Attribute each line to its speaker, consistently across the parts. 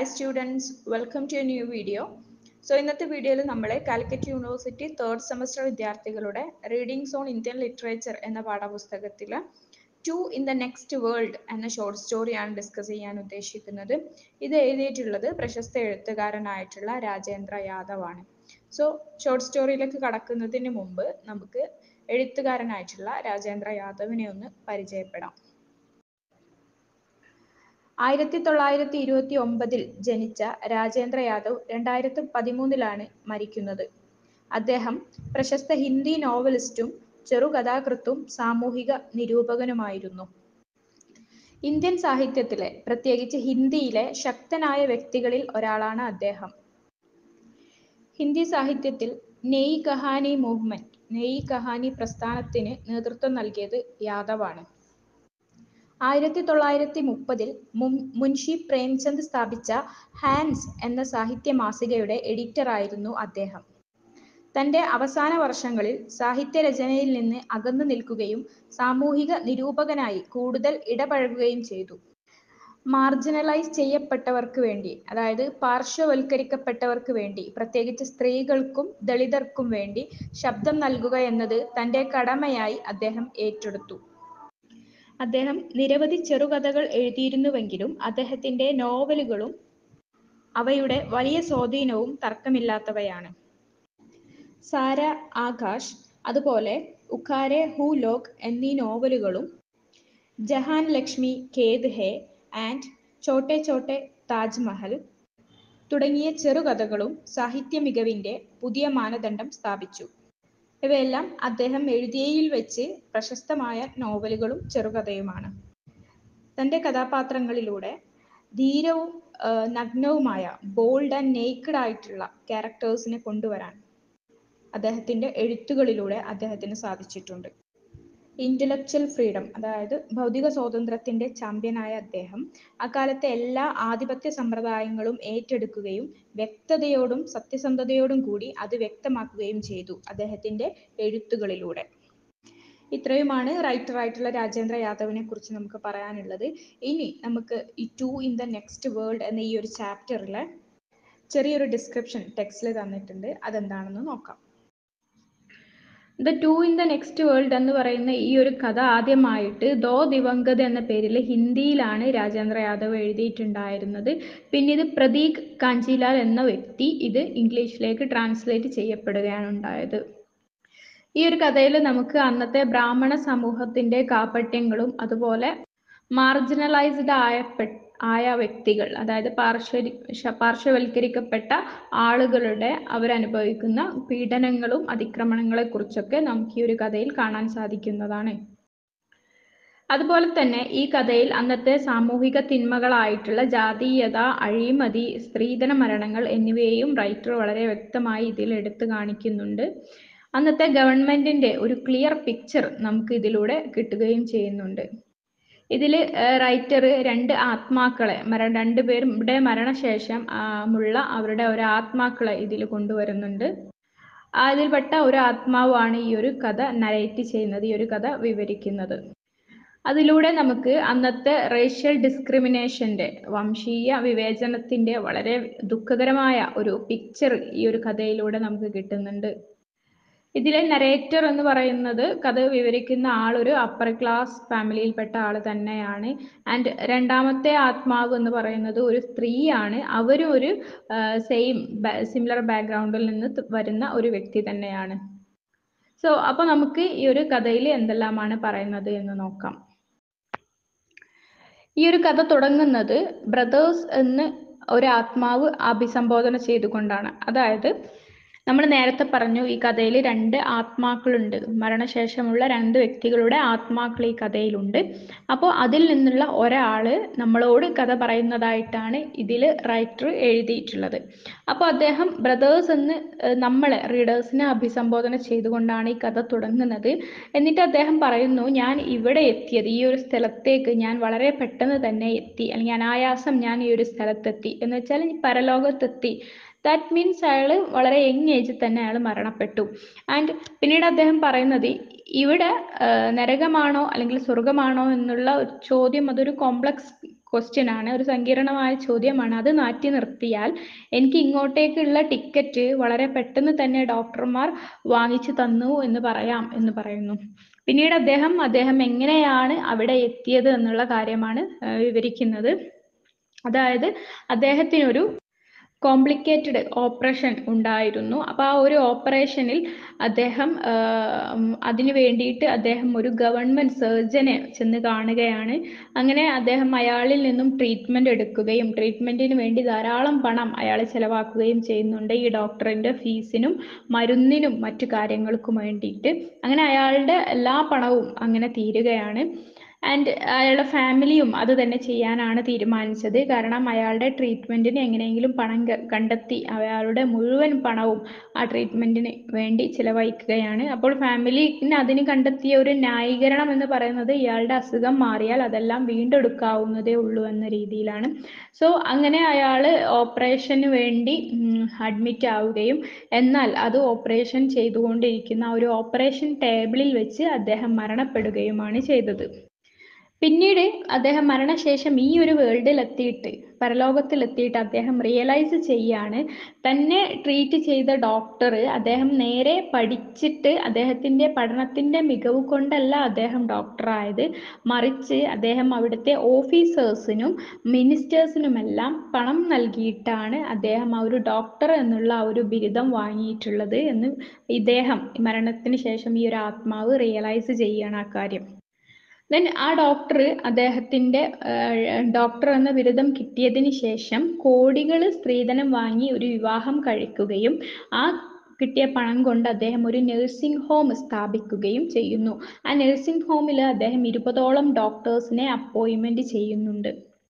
Speaker 1: hi students welcome to a new video so ഇന്നത്തെ വീഡിയോയിൽ നമ്മൾ കാലിക്കറ്റ് യൂണിവേഴ്സിറ്റി തേർഡ് സെമസ്റ്റർ വിദ്യാർത്ഥികളുടെ റീഡിങ്സ് ഓൺ ഇന്ത്യൻ ലിറ്ററേച്ചർ എന്ന പാഠപുസ്തകത്തിൽ two in the next world എന്ന ഷോർട്ട് സ്റ്റോറിയാണ് ഡിസ്കസ് ചെയ്യാൻ ഉദ്ദേശിക്കുന്നത് ഇത് എഴുതിയിട്ടുള്ളത് പ്രശസ്ത എഴുത്തുകാരനായിട്ടുള്ള രാജേന്ദ്ര യാദവ് ആണ് സോ ഷോർട്ട് സ്റ്റോറിയിലേക്ക് കടക്കുന്നതിന് മുമ്പ് നമുക്ക് എഴുത്തുകാരനായിട്ടുള്ള രാജേന്ദ്ര യാദവിനെ ഒന്ന് പരിചയപ്പെടാം ആയിരത്തി തൊള്ളായിരത്തി ഇരുപത്തി ഒമ്പതിൽ ജനിച്ച രാജേന്ദ്ര യാദവ് രണ്ടായിരത്തി പതിമൂന്നിലാണ് മരിക്കുന്നത് അദ്ദേഹം പ്രശസ്ത ഹിന്ദി നോവലിസ്റ്റും ചെറുകഥാകൃത്തും സാമൂഹിക നിരൂപകനുമായിരുന്നു ഇന്ത്യൻ സാഹിത്യത്തിലെ പ്രത്യേകിച്ച് ഹിന്ദിയിലെ ശക്തനായ വ്യക്തികളിൽ ഒരാളാണ് അദ്ദേഹം ഹിന്ദി സാഹിത്യത്തിൽ നെയ് കഹാനി മൂവ്മെന്റ് നെയ് കഹാനി പ്രസ്ഥാനത്തിന് നേതൃത്വം നൽകിയത് യാദവാണ് ആയിരത്തി തൊള്ളായിരത്തി മുപ്പതിൽ മുൻഷി പ്രേംചന്ദ് സ്ഥാപിച്ച ഹാൻസ് എന്ന സാഹിത്യ മാസികയുടെ എഡിറ്ററായിരുന്നു അദ്ദേഹം തന്റെ അവസാന വർഷങ്ങളിൽ സാഹിത്യരചനയിൽ നിന്ന് അകന്നു നിൽക്കുകയും സാമൂഹിക നിരൂപകനായി കൂടുതൽ ഇടപഴകുകയും ചെയ്തു മാർജിനലൈസ് ചെയ്യപ്പെട്ടവർക്ക് വേണ്ടി അതായത് പാർശ്വവൽക്കരിക്കപ്പെട്ടവർക്ക് വേണ്ടി പ്രത്യേകിച്ച് സ്ത്രീകൾക്കും ദളിതർക്കും വേണ്ടി ശബ്ദം നൽകുക എന്നത് തന്റെ കടമയായി അദ്ദേഹം ഏറ്റെടുത്തു അദ്ദേഹം നിരവധി ചെറുകഥകൾ എഴുതിയിരുന്നുവെങ്കിലും അദ്ദേഹത്തിന്റെ നോവലുകളും അവയുടെ വലിയ സ്വാധീനവും തർക്കമില്ലാത്തവയാണ് സാര ആകാശ് അതുപോലെ ഉഖാരെ ഹു ലോക് എന്നീ നോവലുകളും ജഹാൻ ലക്ഷ്മി ഖേദ് ഹെ ആൻഡ് ചോട്ടെ ചോട്ടെ താജ്മഹൽ തുടങ്ങിയ ചെറുകഥകളും സാഹിത്യ മികവിന്റെ പുതിയ മാനദണ്ഡം സ്ഥാപിച്ചു ഇവയെല്ലാം അദ്ദേഹം എഴുതിയയിൽ വെച്ച് പ്രശസ്തമായ നോവലുകളും ചെറുകഥയുമാണ് തന്റെ കഥാപാത്രങ്ങളിലൂടെ ധീരവും നഗ്നവുമായ ബോൾഡ് ആൻഡ് നേക്കഡ് ആയിട്ടുള്ള ക്യാരക്ടേഴ്സിനെ കൊണ്ടുവരാൻ അദ്ദേഹത്തിന്റെ എഴുത്തുകളിലൂടെ അദ്ദേഹത്തിന് സാധിച്ചിട്ടുണ്ട് ഇന്റലക്ച്വൽ ഫ്രീഡം അതായത് ഭൗതിക സ്വാതന്ത്ര്യത്തിന്റെ ചാമ്പ്യനായ അദ്ദേഹം അക്കാലത്തെ എല്ലാ ആധിപത്യ സമ്പ്രദായങ്ങളും ഏറ്റെടുക്കുകയും വ്യക്തതയോടും സത്യസന്ധതയോടും കൂടി അത് വ്യക്തമാക്കുകയും ചെയ്തു അദ്ദേഹത്തിന്റെ എഴുത്തുകളിലൂടെ ഇത്രയുമാണ് റൈറ്റർ ആയിട്ടുള്ള രാജേന്ദ്ര യാദവിനെ കുറിച്ച് നമുക്ക് പറയാനുള്ളത് ഇനി നമുക്ക് ഈ two in the next world എന്ന ഈ ഒരു ചാപ്റ്ററിൽ ചെറിയൊരു ഡിസ്ക്രിപ്ഷൻ ടെക്സ്റ്റിൽ തന്നിട്ടുണ്ട് അതെന്താണെന്ന് നോക്കാം the two in the next world എന്ന് പറയുന്ന ഈ ഒരു കഥ ആദ്യമായിട്ട് ദോ ദിവംഗത് എന്ന പേരിൽ ഹിന്ദിയിലാണ് രാജേന്ദ്ര യാദവ് എഴുതിയിട്ടുണ്ടായിരുന്നത് പിന്നെ ഇത് പ്രതീക് കാഞ്ചിലാൽ എന്ന വ്യക്തി ഇത് ഇംഗ്ലീഷിലേക്ക് ട്രാൻസ്ലേറ്റ് ചെയ്യപ്പെടുകയാണ് ഉണ്ടായത് ഈ ഒരു കഥയിൽ നമുക്ക് അന്നത്തെ ബ്രാഹ്മണ സമൂഹത്തിന്റെ കാപട്യങ്ങളും അതുപോലെ മാർജിനലൈസ്ഡ് ആയപ്പെട്ട ആയ വ്യക്തികൾ അതായത് പാർശ്വ പാർശ്വവൽക്കരിക്കപ്പെട്ട ആളുകളുടെ അവരനുഭവിക്കുന്ന പീഡനങ്ങളും അതിക്രമണങ്ങളെ കുറിച്ചൊക്കെ നമുക്ക് ഈ ഒരു കഥയിൽ കാണാൻ സാധിക്കുന്നതാണ് അതുപോലെ തന്നെ ഈ കഥയിൽ അന്നത്തെ സാമൂഹിക തിന്മകളായിട്ടുള്ള ജാതീയത അഴിമതി സ്ത്രീധന മരണങ്ങൾ എന്നിവയെയും റൈറ്റർ വളരെ വ്യക്തമായി ഇതിൽ എടുത്തു കാണിക്കുന്നുണ്ട് അന്നത്തെ ഗവൺമെന്റിന്റെ ഒരു ക്ലിയർ പിക്ചർ നമുക്ക് ഇതിലൂടെ കിട്ടുകയും ചെയ്യുന്നുണ്ട് ഇതിൽ റൈറ്റർ രണ്ട് ആത്മാക്കളെ മര രണ്ടുപേരുടെ മരണശേഷം ഉള്ള അവരുടെ ഒരു ആത്മാക്കളെ ഇതിൽ കൊണ്ടുവരുന്നുണ്ട് അതിൽപ്പെട്ട ഒരു ആത്മാവാണ് ഈ ഒരു കഥ നരേറ്റ് ചെയ്യുന്നത് ഈ ഒരു കഥ വിവരിക്കുന്നത് അതിലൂടെ നമുക്ക് അന്നത്തെ റേഷ്യൽ ഡിസ്ക്രിമിനേഷന്റെ വംശീയ വിവേചനത്തിന്റെ വളരെ ദുഃഖകരമായ ഒരു പിക്ചർ ഈ ഒരു കഥയിലൂടെ നമുക്ക് കിട്ടുന്നുണ്ട് ഇതിലെ നരേറ്റർ എന്ന് പറയുന്നത് കഥ വിവരിക്കുന്ന ആൾ ഒരു അപ്പർ ക്ലാസ് ഫാമിലിയിൽപ്പെട്ട ആൾ തന്നെയാണ് ആൻഡ് രണ്ടാമത്തെ ആത്മാവ് എന്ന് പറയുന്നത് ഒരു സ്ത്രീയാണ് അവരും ഒരു സെയിം സിമിലർ ബാക്ക്ഗ്രൗണ്ടിൽ നിന്ന് വരുന്ന ഒരു വ്യക്തി തന്നെയാണ് സോ അപ്പൊ നമുക്ക് ഈ ഒരു കഥയിൽ എന്തെല്ലാമാണ് പറയുന്നത് എന്ന് നോക്കാം ഈ ഒരു കഥ തുടങ്ങുന്നത് ബ്രദേഴ്സ് എന്ന് ഒരു ആത്മാവ് അഭിസംബോധന ചെയ്തുകൊണ്ടാണ് അതായത് നമ്മൾ നേരത്തെ പറഞ്ഞു ഈ കഥയിൽ രണ്ട് ആത്മാക്കളുണ്ട് മരണശേഷമുള്ള രണ്ട് വ്യക്തികളുടെ ആത്മാക്കൾ ഈ കഥയിലുണ്ട് അപ്പോൾ അതിൽ നിന്നുള്ള ഒരാൾ നമ്മളോട് കഥ പറയുന്നതായിട്ടാണ് ഇതിൽ റൈറ്റർ എഴുതിയിട്ടുള്ളത് അപ്പോൾ അദ്ദേഹം ബ്രദേഴ്സ് എന്ന് നമ്മളെ റീഡേഴ്സിനെ അഭിസംബോധന ചെയ്തുകൊണ്ടാണ് ഈ കഥ തുടങ്ങുന്നത് എന്നിട്ട് അദ്ദേഹം പറയുന്നു ഞാൻ ഇവിടെ എത്തിയത് ഈ ഒരു സ്ഥലത്തേക്ക് ഞാൻ വളരെ പെട്ടെന്ന് തന്നെ എത്തി അല്ലെങ്കിൽ അനായാസം ഞാൻ ഈ ഒരു സ്ഥലത്തെത്തി എന്ന് വെച്ചാൽ പരലോകത്തെത്തി ദാറ്റ് മീൻസ് അയാൾ വളരെ യങ് ഏജിൽ തന്നെ അയാൾ മരണപ്പെട്ടു ആൻഡ് പിന്നീട് അദ്ദേഹം പറയുന്നത് ഇവിടെ നരകമാണോ അല്ലെങ്കിൽ സ്വർഗമാണോ എന്നുള്ള ചോദ്യം അതൊരു കോംപ്ലക്സ് ക്വസ്റ്റ്യൻ ആണ് ഒരു സങ്കീർണമായ ചോദ്യമാണ് അത് മാറ്റി നിർത്തിയാൽ എനിക്ക് ഇങ്ങോട്ടേക്കുള്ള ടിക്കറ്റ് വളരെ പെട്ടെന്ന് തന്നെ ഡോക്ടർമാർ വാങ്ങിച്ചു തന്നു എന്ന് പറയാം എന്ന് പറയുന്നു പിന്നീട് അദ്ദേഹം അദ്ദേഹം എങ്ങനെയാണ് അവിടെ എത്തിയത് എന്നുള്ള കാര്യമാണ് ആ, വിവരിക്കുന്നത് അതായത് അദ്ദേഹത്തിനൊരു കോംപ്ലിക്കേറ്റഡ് ഓപ്പറേഷൻ ഉണ്ടായിരുന്നു അപ്പോൾ ആ ഒരു ഓപ്പറേഷനിൽ അദ്ദേഹം ആഹ്, അതിനു വേണ്ടിയിട്ട് അദ്ദേഹം ഒരു ഗവൺമെൻറ് സർജനെ ചെന്ന് കാണുകയാണ് അങ്ങനെ അദ്ദേഹം അയാളിൽ നിന്നും ട്രീറ്റ്മെൻറ്റ് എടുക്കുകയും ട്രീറ്റ്മെൻറ്റിന് വേണ്ടി ധാരാളം പണം അയാൾ ചെലവാക്കുകയും ചെയ്യുന്നുണ്ട് ഈ ഡോക്ടറിൻ്റെ ഫീസിനും മരുന്നിനും മറ്റു കാര്യങ്ങൾക്കും വേണ്ടിയിട്ട് അങ്ങനെ അയാളുടെ എല്ലാ പണവും അങ്ങനെ തീരുകയാണ് ആൻഡ് അയാളുടെ ഫാമിലിയും അത് തന്നെ ചെയ്യാനാണ് തീരുമാനിച്ചത് കാരണം അയാളുടെ ട്രീറ്റ്മെൻറ്റിന് എങ്ങനെയെങ്കിലും പണം ക- കണ്ടെത്തി അയാളുടെ മുഴുവൻ പണവും ആ ട്രീറ്റ്മെൻറ്റിന് വേണ്ടി ചിലവഴിക്കുകയാണ് അപ്പോൾ ഫാമിലിന് അതിന് കണ്ടെത്തിയ ഒരു ന്യായീകരണം എന്ന് പറയുന്നത് ഇയാളുടെ അസുഖം മാറിയാൽ അതെല്ലാം വീണ്ടെടുക്കാവുന്നതേ ഉള്ളൂ എന്ന രീതിയിലാണ് സോ അങ്ങനെ അയാൾ ഓപ്പറേഷന് വേണ്ടി അഡ്മിറ്റ് ആവുകയും എന്നാൽ അത് ഓപ്പറേഷൻ ചെയ്തുകൊണ്ടിരിക്കുന്ന ആ ഒരു ഓപ്പറേഷൻ ടേബിളിൽ വെച്ച് അദ്ദേഹം മരണപ്പെടുകയുമാണ് ചെയ്തത് പിന്നീട് അദ്ദേഹം മരണശേഷം ഈ ഒരു വേൾഡിൽ എത്തിയിട്ട് പരലോകത്തിൽ എത്തിയിട്ട് അദ്ദേഹം റിയലൈസ് ചെയ്യാണ് തന്നെ ട്രീറ്റ് ചെയ്ത ഡോക്ടർ അദ്ദേഹം നേരെ പഠിച്ചിട്ട് അദ്ദേഹത്തിൻ്റെ പഠനത്തിൻ്റെ മികവ് കൊണ്ടല്ല അദ്ദേഹം ഡോക്ടറായത് മറിച്ച് അദ്ദേഹം അവിടുത്തെ ഓഫീസേഴ്സിനും മിനിസ്റ്റേഴ്സിനുമെല്ലാം പണം നൽകിയിട്ടാണ് അദ്ദേഹം ആ ഒരു ഡോക്ടർ എന്നുള്ള ആ ഒരു ബിരുദം വാങ്ങിയിട്ടുള്ളത് എന്ന് ഇദ്ദേഹം മരണത്തിന് ശേഷം ഈ ഒരു ആത്മാവ് റിയലൈസ് ചെയ്യാണ് ആ കാര്യം ദെൻ ആ ഡോക്ടർ അദ്ദേഹത്തിൻ്റെ ഡോക്ടർ എന്ന ബിരുദം കിട്ടിയതിന് ശേഷം കോടികൾ സ്ത്രീധനം വാങ്ങി ഒരു വിവാഹം കഴിക്കുകയും ആ കിട്ടിയ പണം കൊണ്ട് അദ്ദേഹം ഒരു നഴ്സിംഗ് ഹോം സ്ഥാപിക്കുകയും ചെയ്യുന്നു ആ നഴ്സിംഗ് ഹോമിൽ അദ്ദേഹം ഇരുപതോളം ഡോക്ടേഴ്സിനെ അപ്പോയിൻമെൻറ്റ് ചെയ്യുന്നുണ്ട്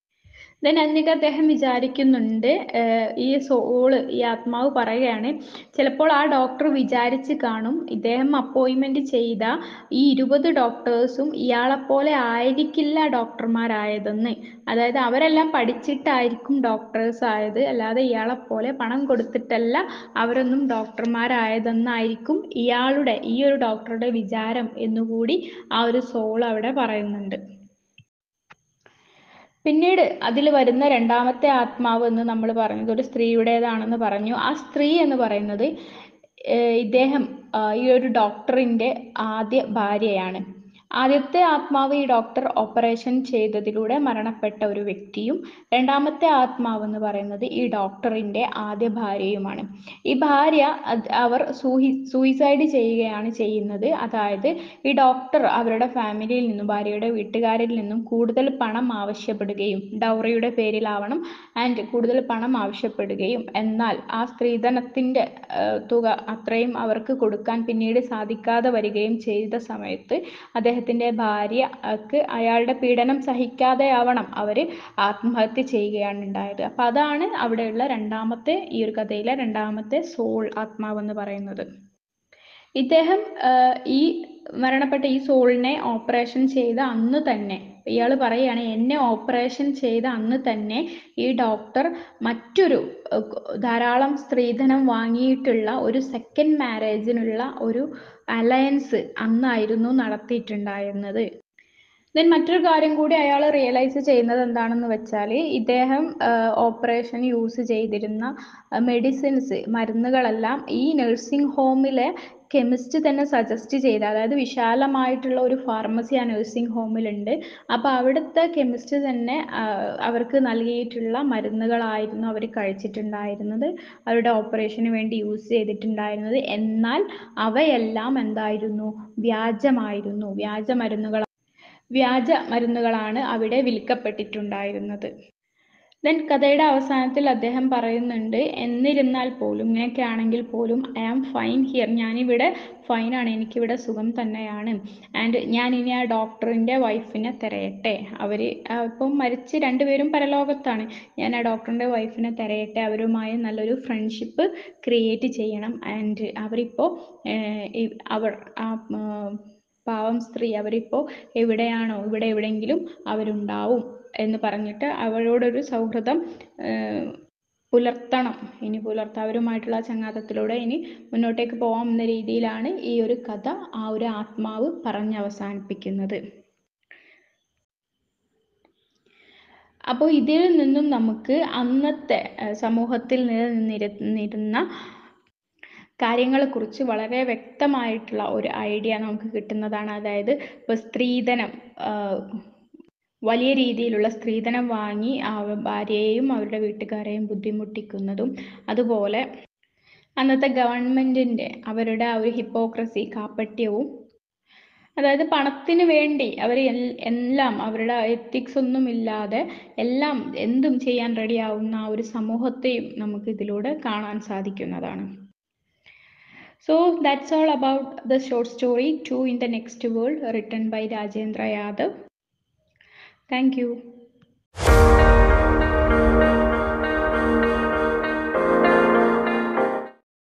Speaker 1: ദെൻ എന്നിട്ട് അദ്ദേഹം വിചാരിക്കുന്നുണ്ട് ഏഹ് ഈ സോള് ഈ ആത്മാവ് പറയുകയാണ് ചിലപ്പോൾ ആ ഡോക്ടർ വിചാരിച്ച് കാണും ഇദ്ദേഹം അപ്പോയിൻമെൻറ്റ് ചെയ്ത ഈ ഇരുപത് ഡോക്ടേഴ്സും ഇയാളെപ്പോലെ ആയിരിക്കില്ല ഡോക്ടർമാരായതെന്ന് അതായത് അവരെല്ലാം പഠിച്ചിട്ടായിരിക്കും ഡോക്ടേഴ്സ് ആയത് അല്ലാതെ ഇയാളെപ്പോലെ പണം കൊടുത്തിട്ടല്ല അവരൊന്നും ഡോക്ടർമാരായതെന്നായിരിക്കും ഇയാളുടെ ഈ ഒരു ഡോക്ടറുടെ വിചാരം എന്നുകൂടി ആ ഒരു സോൾ അവിടെ പറയുന്നുണ്ട് പിന്നീട് അതിൽ വരുന്ന രണ്ടാമത്തെ ആത്മാവ് എന്ന് നമ്മൾ പറഞ്ഞത് ഒരു സ്ത്രീയുടേതാണെന്ന് പറഞ്ഞു ആ സ്ത്രീ എന്ന് പറയുന്നത് ഏഹ് ഇദ്ദേഹം ആ, ഈ ഒരു ഡോക്ടറിൻ്റെ ആദ്യ ഭാര്യയാണ് ആദ്യത്തെ ആത്മാവ് ഈ ഡോക്ടർ ഓപ്പറേഷൻ ചെയ്തതിലൂടെ മരണപ്പെട്ട ഒരു വ്യക്തിയും രണ്ടാമത്തെ ആത്മാവ് എന്ന് പറയുന്നത് ഈ ഡോക്ടറിൻ്റെ ആദ്യ ഭാര്യയുമാണ് ഈ ഭാര്യ അത് അവർ സൂഹി സൂയിസൈഡ് ചെയ്യുകയാണ് ചെയ്യുന്നത് അതായത് ഈ ഡോക്ടർ അവരുടെ ഫാമിലിയിൽ നിന്നും ഭാര്യയുടെ വീട്ടുകാരിൽ നിന്നും കൂടുതൽ പണം ആവശ്യപ്പെടുകയും ഡൗറിയുടെ പേരിലാവണം ആൻഡ് കൂടുതൽ പണം ആവശ്യപ്പെടുകയും എന്നാൽ ആ സ്ത്രീധനത്തിൻ്റെ തുക അത്രയും അവർക്ക് കൊടുക്കാൻ പിന്നീട് സാധിക്കാതെ വരികയും ചെയ്ത സമയത്ത് അദ്ദേഹത്തിൻ്റെ ഭാര്യക്ക് അയാളുടെ പീഡനം സഹിക്കാതെയാവണം അവർ ആത്മഹത്യ ചെയ്യുകയാണ് ഉണ്ടായത് അപ്പം അതാണ് അവിടെയുള്ള രണ്ടാമത്തെ ഈ ഒരു കഥയിലെ രണ്ടാമത്തെ സോൾ ആത്മാവ് എന്ന് പറയുന്നത് ഇദ്ദേഹം ആഹ് ഈ മരണപ്പെട്ട ഈ സോളിനെ ഓപ്പറേഷൻ ചെയ്ത അന്ന് തന്നെ ഇയാൾ പറയുകയാണ് എന്നെ ഓപ്പറേഷൻ ചെയ്ത അന്ന് തന്നെ ഈ ഡോക്ടർ മറ്റൊരു അഹ് കൊ- ധാരാളം സ്ത്രീധനം വാങ്ങിയിട്ടുള്ള ഒരു സെക്കൻഡ് മാരേജിനുള്ള ഒരു അലയൻസ് അന്നായിരുന്നു നടത്തിയിട്ടുണ്ടായിരുന്നത് ദെൻ മറ്റൊരു കാര്യം കൂടി അയാൾ റിയലൈസ് ചെയ്യുന്നത് എന്താണെന്ന് വെച്ചാൽ ഇദ്ദേഹം ഓപ്പറേഷൻ യൂസ് ചെയ്തിരുന്ന മെഡിസിൻസ് മരുന്നുകളെല്ലാം ഈ നഴ്സിംഗ് ഹോമിലെ കെമിസ്റ്റ് തന്നെ സജസ്റ്റ് ചെയ്ത അതായത് വിശാലമായിട്ടുള്ള ഒരു ഫാർമസി ആ നഴ്സിംഗ് ഹോമിലുണ്ട് അപ്പോൾ അവിടുത്തെ കെമിസ്റ്റ് തന്നെ ആ, അവർക്ക് നൽകിയിട്ടുള്ള മരുന്നുകളായിരുന്നു അവർ കഴിച്ചിട്ടുണ്ടായിരുന്നത് അവരുടെ ഓപ്പറേഷന് വേണ്ടി യൂസ് ചെയ്തിട്ടുണ്ടായിരുന്നത് എന്നാൽ അവയെല്ലാം എന്തായിരുന്നു വ്യാജമായിരുന്നു വ്യാജ മരുന്നുകൾ വ്യാജ മരുന്നുകളാണ് അവിടെ വിൽക്കപ്പെട്ടിട്ടുണ്ടായിരുന്നത് ദെൻ കഥയുടെ അവസാനത്തിൽ അദ്ദേഹം പറയുന്നുണ്ട് എന്നിരുന്നാൽ പോലും ഇങ്ങനെയൊക്കെ ആണെങ്കിൽ പോലും ഐ ആം ഫൈൻ ഹിയർ ഞാനിവിടെ ഫൈനാണ് എനിക്കിവിടെ സുഖം തന്നെയാണ് ആൻഡ് ഞാൻ ഇനി ആ ഡോക്ടറിൻ്റെ വൈഫിനെ തിരയട്ടെ അവർ ഇപ്പം മരിച്ച് രണ്ടുപേരും പരലോകത്താണ് ഞാൻ ആ ഡോക്ടറിൻ്റെ വൈഫിനെ തിരയട്ടെ അവരുമായി നല്ലൊരു ഫ്രണ്ട്ഷിപ്പ് ക്രിയേറ്റ് ചെയ്യണം ആൻഡ് അവരിപ്പോൾ അവർ ആ ഉം, പാവം സ്ത്രീ അവരിപ്പോൾ എവിടെയാണോ ഇവിടെ എവിടെയെങ്കിലും അവരുണ്ടാവും എന്ന് പറഞ്ഞിട്ട് അവരോടൊരു സൗഹൃദം ഏഹ്, പുലർത്തണം ഇനി പുലർത്ത അവരുമായിട്ടുള്ള ആ ചങ്ങാത്തത്തിലൂടെ ഇനി മുന്നോട്ടേക്ക് പോകാം എന്ന രീതിയിലാണ് ഈ ഒരു കഥ ആ ഒരു ആത്മാവ് പറഞ്ഞ് അവസാനിപ്പിക്കുന്നത് അപ്പോൾ ഇതിൽ നിന്നും നമുക്ക് അന്നത്തെ ഏഹ്, സമൂഹത്തിൽ നിലനിന്നിരുന്ന കാര്യങ്ങളെക്കുറിച്ച് വളരെ വ്യക്തമായിട്ടുള്ള ഒരു ഐഡിയ നമുക്ക് കിട്ടുന്നതാണ് അതായത് ഇപ്പോൾ സ്ത്രീധനം ആഹ്, വലിയ രീതിയിലുള്ള സ്ത്രീധനം വാങ്ങി ആ ഭാര്യയെയും അവരുടെ വീട്ടുകാരെയും ബുദ്ധിമുട്ടിക്കുന്നതും അതുപോലെ അന്നത്തെ ഗവൺമെൻറ്റിൻ്റെ അവരുടെ ആ ഒരു ഹിപ്പോക്രസി കാപ്പട്യവും അതായത് പണത്തിന് വേണ്ടി അവർ എല്ലാം അവരുടെ എത്തിക്സ് ഒന്നും ഇല്ലാതെ എല്ലാം എന്തും ചെയ്യാൻ റെഡിയാവുന്ന ആ ഒരു സമൂഹത്തെയും നമുക്ക് ഇതിലൂടെ കാണാൻ സാധിക്കുന്നതാണ് so that's all about the short story two in the next world written by Rajendra Yadav thank U